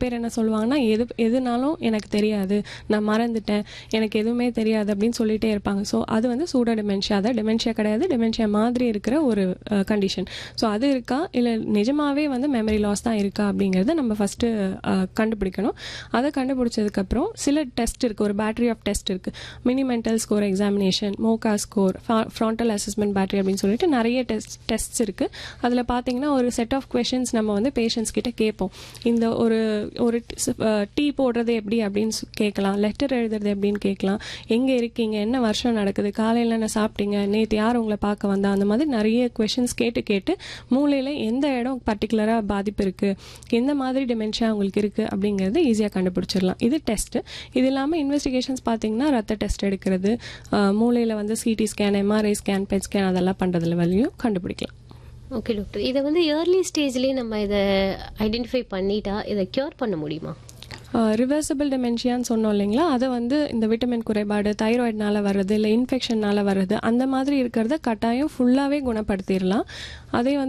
பேர் என்ன சொல்லுவாங்கன்னா எது எதுனாலும் எனக்கு தெரியாது நான் மறந்துட்டேன் எனக்கு எதுவுமே தெரியாது அப்படின்னு சொல்லிட்டே இருப்பாங்க ஸோ அது வந்து சூடோ டிமென்ஷியா தான் டிமென்ஷியா கிடையாது டிமென்ஷியா மாதிரி இருக்கிற ஒரு கண்டிஷன் ஸோ அது இருக்கா இல்லை நிஜமாவே வந்து மெமரி லாஸ் தான் இருக்கா அப்படிங்கிறத நம்ம ஃபஸ்ட்டு கண்டுபிடிக்கணும் அதை கண்டுபிடிச்சதுக்கப்புறம் சில டெஸ்ட் இருக்குது ஒரு பேட்டரி ஆஃப் டெஸ்ட் இருக்குது mini mental score examination MoCA score frontal assessment battery அப்படின்னு சொல்லிட்டு நிறைய டெஸ்ட் டெஸ்ட்ஸ் இருக்குது அதில் பார்த்தீங்கன்னா ஒரு செட் ஆஃப் கொஷின்ஸ் நம்ம வந்து பேஷண்ட்ஸ் கிட்ட கேட்போம் இந்த ஒரு ஒரு டீ போடுறது எப்படி அப்படின்னு சொ- கேட்கலாம் லெட்டர் எழுதுறது எப்படின்னு கேட்கலாம் எங்கே இருக்கீங்க என்ன வருஷம் நடக்குது காலையில் என்ன சாப்பிட்டீங்க நேற்று யார் உங்களை பார்க்க வந்தா அந்த மாதிரி நிறைய கொஷின்ஸ் கேட்டு கேட்டு மூளையில் எந்த இடம் பர்டிகுலராக பாதிப்பு இருக்குது எந்த மாதிரி டிமென்ஷியா உங்களுக்கு இருக்குது அப்படிங்கிறது ஈஸியாக கண்டுபிடிச்சிடலாம் இது டெஸ்ட்டு இது இல்லாமல் இன்வெஸ்டிகேஷன்ஸ் பார்த்தீங்கன்னா ரத்த டெஸ்ட் எடுக்கிறது மூளையில் வந்து CT scan MRI scan PET scan அதெல்லாம் பண்ணுறதுல வழியும் கண்டுபிடிக்கலாம் ஓகே டாக்டர் இதை வந்து ஏர்லி ஸ்டேஜ்லேயே நம்ம இதை ஐடென்டிஃபை பண்ணிட்டா இதை க்யூர் பண்ண முடியுமா ரிவர்சபிள் டெமென்ஷியான்னு சொன்னோம் இல்லைங்களா அதை வந்து இந்த விட்டமின் குறைபாடு தைராய்டுனால வர்றது இல்லை இன்ஃபெக்ஷன்னால வர்றது அந்த மாதிரி இருக்கிறத கட்டாயம் ஃபுல்லாகவே குணப்படுத்திடலாம் அதே வந்து